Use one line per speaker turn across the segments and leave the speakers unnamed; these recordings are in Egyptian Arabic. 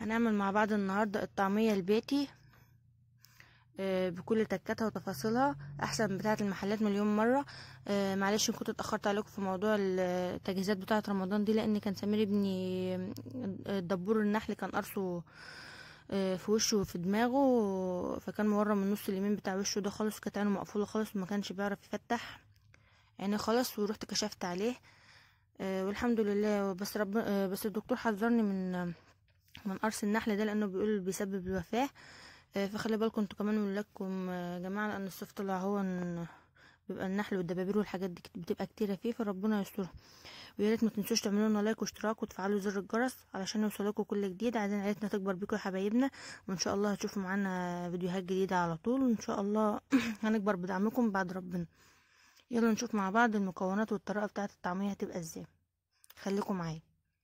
هنعمل مع بعض النهاردة الطعمية البيتي آه، بكل تكاتها وتفاصيلها احسن بتاعة المحلات مليون مرة آه، معلش كنت اتأخرت عليكم في موضوع التجهيزات بتاعة رمضان دي لان كان سمير ابني آه، دبور النحل كان قرصه آه، في وشه وفي دماغه فكان مورم من نص اليمين بتاع وشه ده خالص كانت عينه مقفولة خالص وما كانش بيعرف يفتح عيني خالص ورحت كشفت عليه آه، والحمد لله بس رب آه، بس الدكتور حذرني من من قرص النحل ده لانه بيقول بيسبب الوفاه آه، فخلي بالكم انتوا كمان من ولادكم آه، يا جماعه لان الصيف طلع هو إن بيبقى النحل والدبابير والحاجات دي كت- بتبقى كتيره فيه فربنا يسترها ويا ريت ما تنسوش تعملوا لنا لايك واشتراك وتفعلوا زر الجرس علشان يوصلكم كل جديد عايزين عيلتنا تكبر بيكم يا حبايبنا وان شاء الله هتشوفوا معانا فيديوهات جديده على طول وان شاء الله هنكبر بدعمكم بعد ربنا يلا نشوف مع بعض المكونات والطريقه بتاعه الطعميه هتبقى ازاي خليكم معايا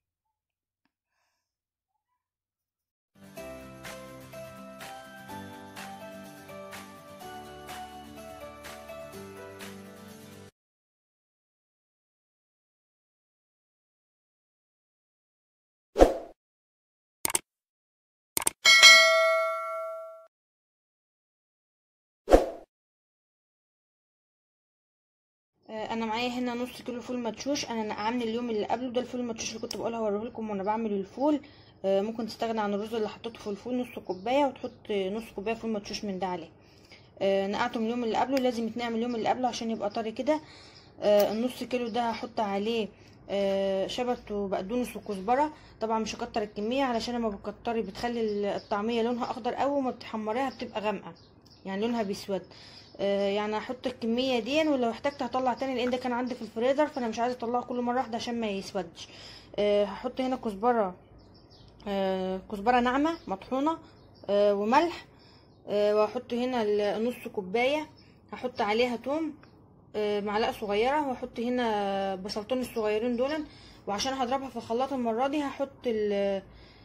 آه، انا معايا هنا نص كيلو فول مدشوش انا عامل اليوم اللي قبله ده الفول المدشوش اللي كنت بقولها اوريه لكم وانا بعمل الفول آه، ممكن تستغنى عن الرز اللي حطيته في الفول نص كوبايه وتحط نص كوبايه فول مدشوش من ده عليه آه، نقعته من اليوم اللي قبله لازم يتنقع من اليوم اللي قبله عشان يبقى طري كده آه، النص كيلو ده هحط عليه آه، شبت وبقدونس وكزبره طبعا مش هكتر الكميه علشان لما بتكتري بتخلي الطعميه لونها اخضر قوي وما بتحمريها بتبقى غامقه يعني لونها بيسود آه، يعني هحط الكميه دي ولو احتجت هطلع تاني لان ده كان عندي في الفريزر فانا مش عايزه اطلعه كل مره واحده عشان ما يسودش آه، هحط هنا كزبره آه، كزبره ناعمه مطحونه آه، وملح آه، وهحط هنا ال- نص كوبايه هحط عليها توم آه، معلقه صغيره وهحط هنا بصلتين الصغيرين دول وعشان هضربها في الخلاط المره دي هحط ال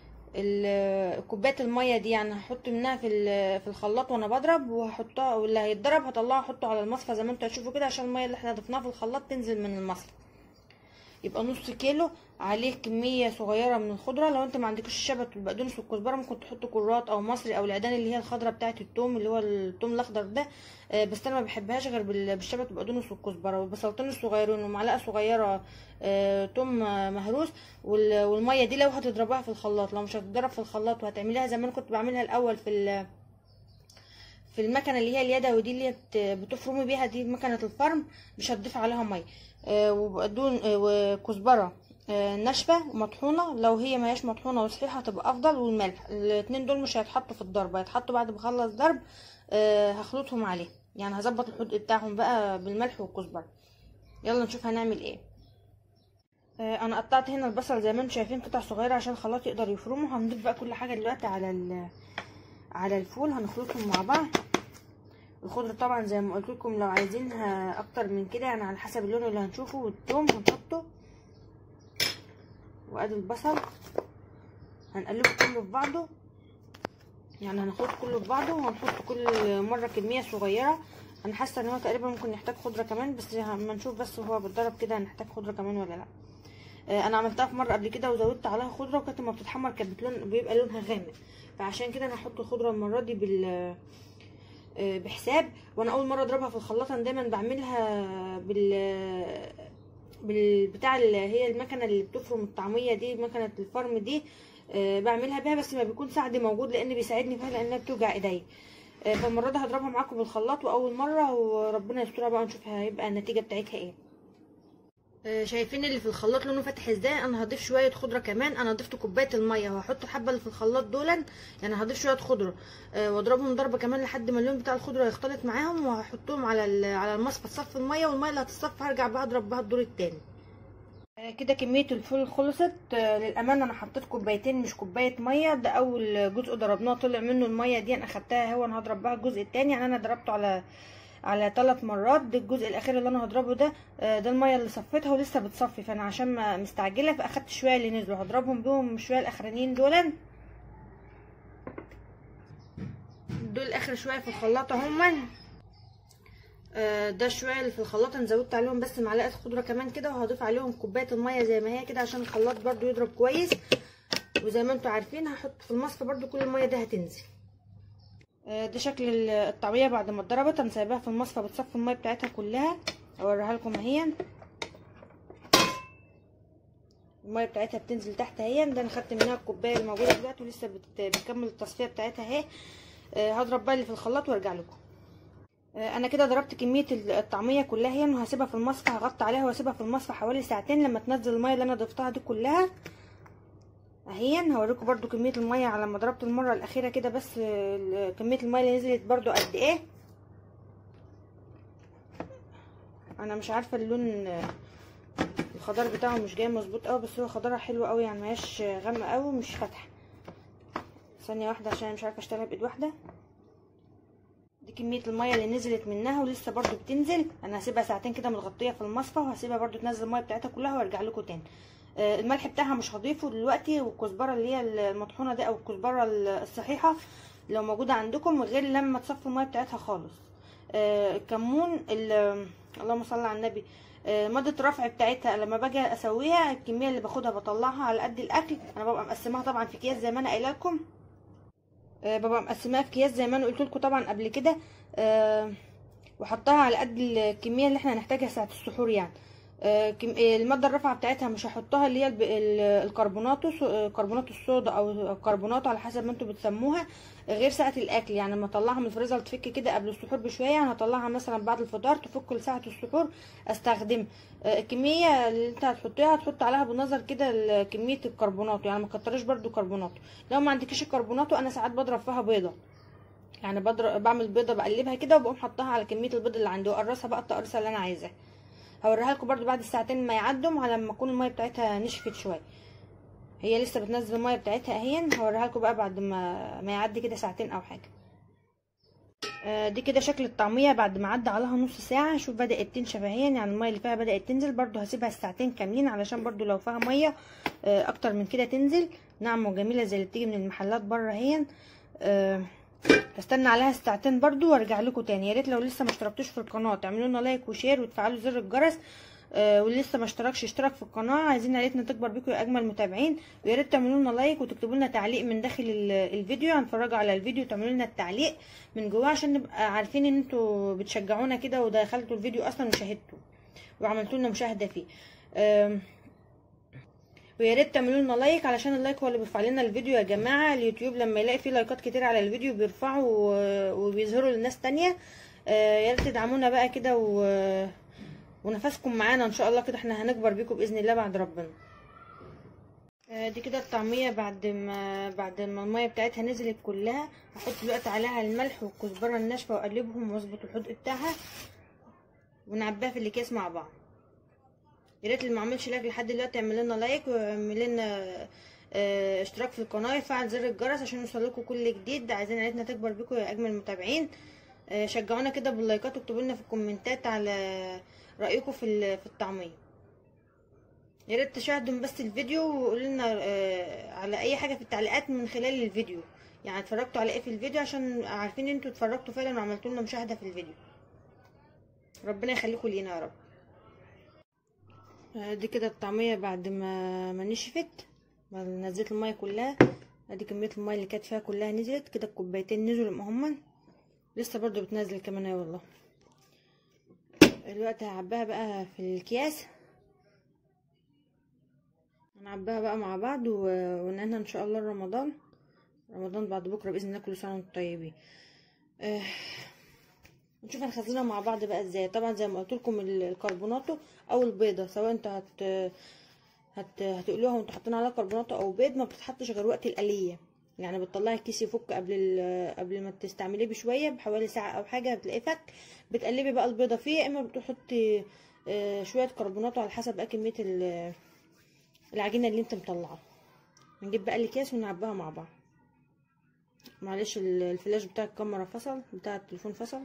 ال- كوبايه الميه دي يعني هحط منها في ال- في الخلاط وانا بضرب وهحطها واللي هيتضرب هطلعه احطه على المصفى زي ما انتوا هتشوفوا كده عشان الميه اللي احنا ضفناها في الخلاط تنزل من المصفى يبقى نص كيلو عليه كميه صغيره من الخضره لو انت ما عندكش الشبت والبقدونس والكزبره ممكن تحط كرات او مصري او العيدان اللي هي الخضره بتاعه التوم اللي هو التوم الاخضر ده آه، بس انا ما بحبهاش غير بال- بالشبت والبقدونس والكزبره والبصلتين الصغيرين ومعلقه صغيره آه، توم آه، مهروس وال- والميه دي لو هتضربوها في الخلاط لو مش هتضرب في الخلاط وهتعمليها زي ما انا كنت بعملها الاول في ال- في المكنه اللي هي اليدوي دي اللي هي بت- بتفرمي بيها دي مكنه الفرم مش هتضيف عليها ميه آه، وبقدون آه، وكزبره آه، ناشفه ومطحونه لو هي ما هياش مطحونه وصحيحه تبقى افضل والملح الاتنين دول مش هيتحطوا في الضرب هيتحطوا بعد ما اخلص ضرب آه، هخلطهم عليه يعني هظبط الحدق بتاعهم بقى بالملح والكزبره يلا نشوف هنعمل ايه آه، انا قطعت هنا البصل زي ما انتم شايفين قطع صغيره عشان الخلاط يقدر يفرمه هنضيف بقى كل حاجه دلوقتي على ال- على الفول هنخلطهم مع بعض الخضرة طبعا زي ما قلت لكم لو عايزينها اكتر من كده يعني على حسب اللون اللي هنشوفه والثوم هنحطه وادي البصل هنقلبه كله في بعضه يعني هنخلط كله في بعضه وهنحط كل مره كميه صغيره انا حاسه ان هو تقريبا ممكن يحتاج خضره كمان بس اما نشوف بس هو بيتضرب كده هنحتاج خضره كمان ولا لا آه، انا عملتها في مره قبل كده وزودت عليها خضره وكانت لما بتتحمر كانت بتلون بيبقى لونها غامق فعشان كده انا هحط الخضره المره دي بال آه، بحساب وانا اول مره اضربها في الخلاط انا دايما بعملها بال بالبتاع اللي هي المكنه اللي بتفرم الطعميه دي مكنه الفرم دي آه، بعملها بيها بس ما بيكون ساعدي موجود لان بيساعدني فيها لانها بتوجع ايديا آه، فالمره دي هضربها معاكم بالخلاط واول مره وربنا يسترها بقى نشوف هيبقى النتيجه بتاعتها ايه آه، شايفين اللي في الخلاط لونه فاتح ازاي انا هضيف شويه خضره كمان انا ضفت كوبايه الميه وهحط الحبه اللي في الخلاط دول يعني هضيف شويه خضره آه، واضربهم ضربه كمان لحد ما اللون بتاع الخضره يختلط معاهم وهحطهم على ال- على المصفى تصفي الميه والميه اللي هتصفى هرجع بقى اضرب بها الدور التاني آه، كده كميه الفول خلصت آه، للامانه انا حطيت كوبايتين مش كوبايه ميه ده اول جزء ضربناه طلع منه الميه دي انا اخدتها هو انا هضرب بها الجزء التاني يعني انا ضربته على على ثلاث مرات ده الجزء الاخير اللي انا هضربه ده آه، ده الميه اللي صفيتها ولسه بتصفي فانا عشان ما مستعجله فاخدت شويه اللي نزلوا هضربهم بيهم شويه الاخرانيين دول دول اخر شويه في الخلاط هما آه، ده شويه اللي في الخلاط انا زودت عليهم بس معلقه خضره كمان كده وهضيف عليهم كوبايه الميه زي ما هي كده عشان الخلاط برضو يضرب كويس وزي ما انتوا عارفين هحط في المصفى برضو كل الميه دي هتنزل آه، ده شكل ال- الطعميه بعد ما اتضربت انا سايباها في المصفى بتصفي الميه بتاعتها كلها اوريها لكم اهي الميه بتاعتها بتنزل تحت اهي ده انا خدت منها الكوبايه اللي موجوده دلوقتي ولسه بت- بتكمل التصفيه بتاعتها اهي آه، هضرب بقى اللي في الخلاط وارجع لكم آه، انا كده ضربت كميه ال- الطعميه كلها هي وهسيبها في المصفى هغطي عليها واسيبها في المصفى حوالي ساعتين لما تنزل الميه اللي انا ضفتها دي كلها اهي هوريكم برضو كميه الميه على ما ضربت المره الاخيره كده بس آه، ال- كميه الميه اللي نزلت برضو قد ايه انا مش عارفه اللون آه، الخضار بتاعه مش جاي مظبوط قوي بس هو خضارها حلو قوي يعني مهياش غامقه قوي ومش فاتحه ثانيه واحده عشان مش عارفه اشتغلها بايد واحده دي كميه الميه اللي نزلت منها ولسه برضو بتنزل انا هسيبها ساعتين كده متغطيه في المصفى وهسيبها برضو تنزل الميه بتاعتها كلها وارجع لكم تاني آه، الملح بتاعها مش هضيفه دلوقتي والكزبره اللي هي المطحونه دي او الكزبره الصحيحه لو موجوده عندكم غير لما تصفوا الميه بتاعتها خالص آه، الكمون ال- اللهم صل على النبي آه، مادة الرفع بتاعتها لما باجي اسويها الكميه اللي باخدها بطلعها على قد الاكل انا ببقى مقسماها طبعا في اكياس زي ما انا قايله لكم آه، ببقى مقسماها في اكياس زي ما انا قلت لكم طبعا قبل كده آه، واحطها على قد الكميه اللي احنا هنحتاجها ساعه السحور يعني آه، كم- آه، الماده الرافعه بتاعتها مش هحطها اللي هي الب- ال- الكربوناتوس آه، كربونات الصودا او الكربونات على حسب ما انتوا بتسموها غير ساعه الاكل يعني لما اطلعها من الفريزر تفك كده قبل السحور بشويه انا هطلعها مثلا بعد الفطار تفك لساعه السحور استخدمها آه، الكميه اللي انت هتحطيها هتحط عليها بالنظر كده ال- كميه الكربونات يعني ما كترش برده كربونات لو ما عندكيش الكربونات انا ساعات بضرب فيها بيضه يعني بضرب بعمل بيضه بقلبها كده وبقوم حطها على كميه البيض اللي عندي واقرصها بقى التقرصه اللي انا عايزاها هوريها لكم برده بعد الساعتين ما يعدوا على لما تكون الميه بتاعتها نشفت شويه هي لسه بتنزل الميه بتاعتها اهي هوريها لكم بقى بعد ما ما يعدي كده ساعتين او حاجه آه، دي كده شكل الطعميه بعد ما عدى عليها نص ساعه شوف بدات تنشف اهي يعني الميه اللي فيها بدات تنزل برده هسيبها الساعتين كاملين علشان برده لو فيها ميه آه، اكتر من كده تنزل ناعمه وجميله زي اللي بتيجي من المحلات بره اهي آه، هستنى عليها الساعتين برضو وارجع لكم تاني يا ريت لو لسه ما اشتركتوش في القناه تعملوا لنا لايك وشير وتفعلوا زر الجرس آه واللي لسه ما اشتركش اشترك في القناه عايزين عيلتنا تكبر بيكم يا اجمل متابعين ويا ريت تعملوا لنا لايك وتكتبوا لنا تعليق من داخل ال- الفيديو هنتفرجوا على الفيديو تعملوا لنا التعليق من جواه عشان نبقى عارفين ان انتوا بتشجعونا كده ودخلتوا الفيديو اصلا وشاهدتوا وعملتوا لنا مشاهده فيه آم، ويا ريت تعملوا لنا لايك علشان اللايك هو اللي بيرفع لنا الفيديو يا جماعه اليوتيوب لما يلاقي فيه لايكات كتير على الفيديو بيرفعوا و- وبيظهروا للناس تانية آه، يا ريت تدعمونا بقى كده و... ونفسكم معانا ان شاء الله كده احنا هنكبر بيكم باذن الله بعد ربنا آه، دي كده الطعميه بعد ما بعد ما الميه بتاعتها نزلت كلها هحط دلوقتي عليها الملح والكزبره الناشفه واقلبهم واظبط الحدق بتاعها ونعبيها في الاكياس مع بعض يا ريت اللي ما عملش لايك لحد دلوقتي يعمل لنا لايك ويعمل لنا آه، اشتراك في القناه يفعل زر الجرس عشان يوصل لكم كل جديد عايزين عيلتنا تكبر بيكم يا اجمل متابعين آه، شجعونا كده باللايكات واكتبوا لنا في الكومنتات على رايكم في ال- في الطعميه يا ريت تشاهدوا بس الفيديو وقولوا لنا آه، على اي حاجه في التعليقات من خلال الفيديو يعني اتفرجتوا على ايه في الفيديو عشان عارفين انتوا اتفرجتوا فعلا وعملتوا لنا مشاهده في الفيديو ربنا يخليكم لينا يا رب آه، دي كده الطعميه بعد ما ما نشفت ما نزلت الميه كلها ادي كميه الميه اللي كانت فيها كلها نزلت كده الكوبايتين نزلوا هما لسه برضو بتنزل كمان اهي والله دلوقتي هعبيها بقى في الكياس هنعبيها بقى مع بعض و... وننهى ان شاء الله رمضان رمضان بعد بكره باذن الله كل سنه وانتم طيبين آه، نشوف هنخزنها مع بعض بقى ازاي طبعا زي ما قلت لكم الكربوناتو او البيضه سواء انت هت هت هتقلوها وانتوا حاطين عليها كربوناتو او بيض ما بتتحطش غير وقت القليه يعني بتطلعي الكيس يفك قبل ال- قبل ما تستعمليه بشويه بحوالي ساعه او حاجه بتلاقيه فك بتقلبي بقى البيضه فيه يا اما بتحطي آه، شويه كربوناتو على حسب بقى كميه ال- العجينه اللي انت مطلعاها نجيب بقى الاكياس ونعبيها مع بعض معلش ال- الفلاش بتاع الكاميرا فصل بتاع التليفون فصل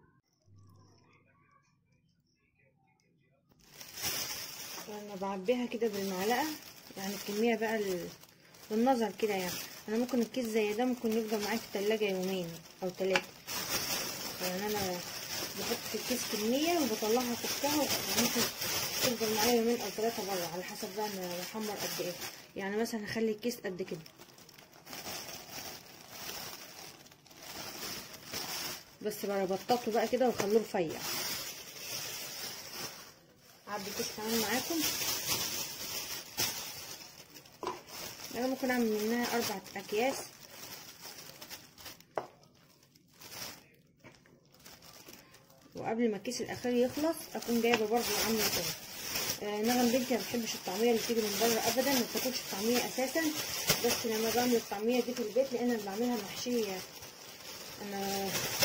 انا بعبيها كده بالمعلقه يعني الكميه بقى ال- بالنظر كده يعني انا ممكن الكيس زي ده ممكن يفضل معايا في التلاجة يومين او ثلاثه يعني انا بحط في الكيس كميه وبطلعها افكها وممكن تفضل معايا يومين او ثلاثه بره على حسب بقى انا بحمر قد ايه يعني مثلا هخلي الكيس قد كده بس ببططه بقى كده واخلوه رفيع اعبي كيس كمان معاكم انا ممكن اعمل منها اربع اكياس وقبل ما الكيس الاخير يخلص اكون جايبه برضه عامله كده آه نغم بنتي ما بتحبش الطعميه اللي تيجي من بره ابدا ما بتاكلش الطعميه اساسا بس لما بعمل الطعميه دي في البيت لان انا بعملها محشيه انا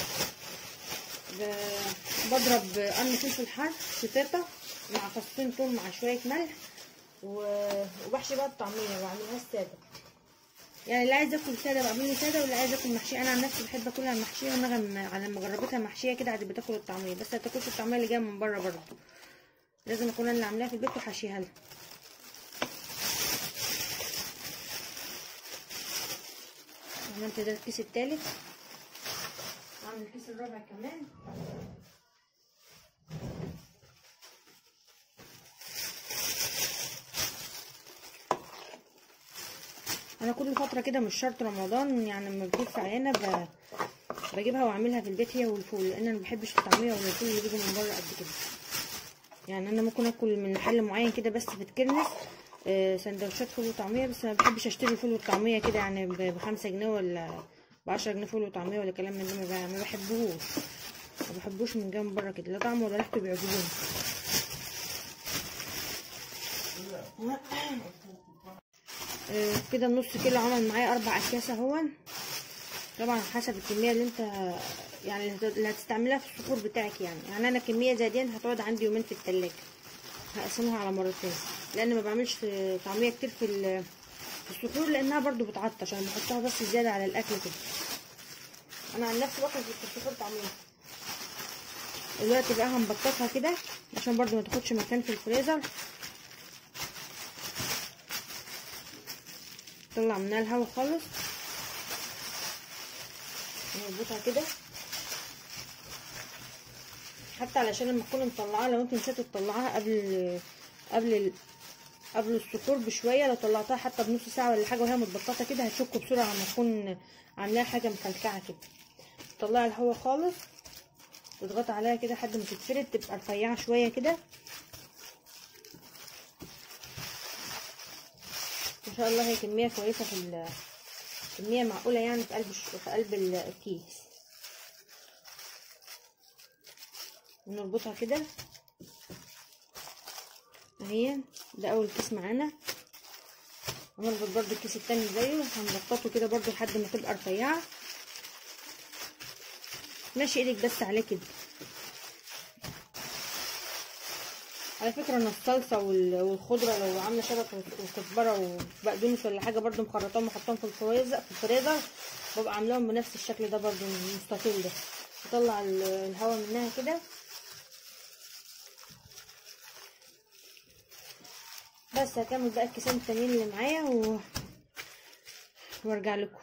بضرب قرن فلفل حار شطيطه مع فصين توم مع شويه ملح وبحشي بقى الطعميه بعملها ساده يعني اللي عايز ياكل ساده بعمله ساده واللي عايز ياكل محشيه انا عن نفسي بحب اكلها محشيه ونغم على لما جربتها محشيه كده عادي بتاكل الطعميه بس ما تاكلش الطعميه اللي جايه من بره برضه لازم اكون انا اللي عاملاها في البيت وحاشيها لها عملت ده الكيس التالت اعمل الكيس الرابع كمان انا كل فتره كده مش شرط رمضان يعني لما بجيب فعلانه ب... بجيبها واعملها في البيت هي والفول لان انا ما بحبش الطعميه والفول اللي بيجوا من بره قد كده يعني انا ممكن اكل من محل معين كده بس بتكرنس آه سندوتشات فول وطعميه بس ما بحبش اشتري الفول والطعميه كده يعني بخمسة جنيه ولا بعشرة جنيه فول وطعميه ولا كلام من ده ما بحبهوش ما بحبوش من جنب بره كده لا طعمه ولا ريحته بيعجبوني آه كده النص كيلو عمل معايا اربع اكياس اهون طبعا حسب الكميه اللي انت يعني اللي هتستعملها في السحور بتاعك يعني يعني انا كميه زي دي هتقعد عندي يومين في التلاجة هقسمها على مرتين لان ما بعملش طعميه كتير في في السحور لانها برضو بتعطش انا بحطها بس زياده على الاكل كده انا عن نفسي باكل في السحور طعميه دلوقتي بقى هنبططها كده عشان برضو ما تاخدش مكان في الفريزر طلع منها الهواء خالص نربطها كده حتى علشان لما تكون مطلعاها لو انت نسيت تطلعها قبل قبل قبل السحور بشويه لو طلعتها حتى بنص ساعه ولا حاجه وهي متبططه كده هتشك بسرعه لما تكون عاملاها حاجه مكلكعه كده تطلعي الهواء خالص تضغطي عليها كده لحد ما تتفرد تبقى رفيعه شويه كده ان شاء الله هي كميه كويسه في كميه معقوله يعني في قلب في قلب الكيس ونربطها كده اهي ده اول كيس معانا هنربط برضو الكيس التاني زيه هنبططه كده برضو لحد ما تبقى رفيعه ماشي ايدك بس عليه كده على فكره انا الصلصه والخضره لو عامله شبكه وكزبره وبقدونس ولا حاجه برضو مخرطاهم وحطاهم في الفريزر في الفريزر ببقى عاملاهم بنفس الشكل ده برضو المستطيل ده بطلع الهواء منها كده بس هكمل بقى الكيسين التانيين اللي معايا و... وارجع لكم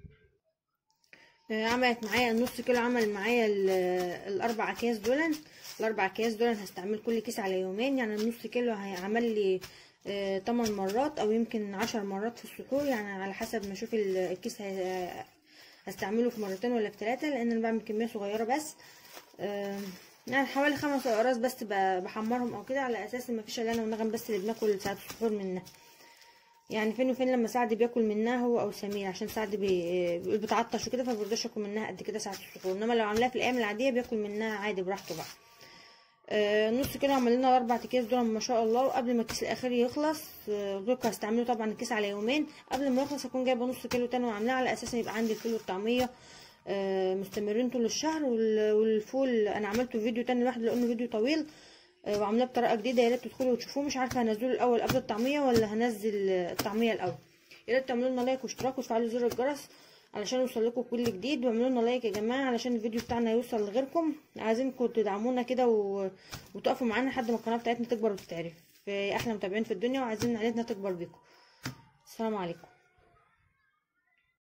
عملت معايا النص كيلو عمل معايا الاربع اكياس دول الاربع اكياس دول هستعمل كل كيس على يومين يعني النص كيلو هيعمل لي 8 مرات او يمكن 10 مرات في السحور يعني على حسب ما اشوف الكيس هستعمله في مرتين ولا في ثلاثه لان انا بعمل كميه صغيره بس يعني حوالي خمس اقراص بس بحمرهم او كده على اساس ما فيش الا انا ونغم بس اللي بناكل ساعه السحور منها يعني فين وفين لما سعد بياكل منها هو او سمير عشان سعد بي... بتعطش وكده فمبرضاش ياكل منها قد كده ساعه السحور انما لو عاملاها في الايام العاديه بياكل منها عادي براحته بقى آه نص كيلو عمل لنا اربع اكياس دول ما شاء الله وقبل ما الكيس الاخير يخلص آه دول هستعمله طبعا الكيس على يومين قبل ما يخلص اكون جايبه نص كيلو تاني وعاملاه على اساس يبقى عندي الفول والطعميه آه مستمرين طول الشهر والفول انا عملته فيديو تاني لوحده لانه فيديو طويل وعاملاه بطريقه جديده يا ريت تدخلوا وتشوفوه مش عارفه هنزله الاول قبل الطعميه ولا هنزل الطعميه الاول يا ريت تعملوا لنا لايك واشتراك وتفعلوا زر الجرس علشان يوصل لكم كل جديد واعملوا لنا لايك يا جماعه علشان الفيديو بتاعنا يوصل لغيركم عايزينكم تدعمونا كده و... وتقفوا معانا لحد ما القناه بتاعتنا تكبر وتتعرف احلى متابعين في الدنيا وعايزين عائلتنا تكبر بيكم السلام عليكم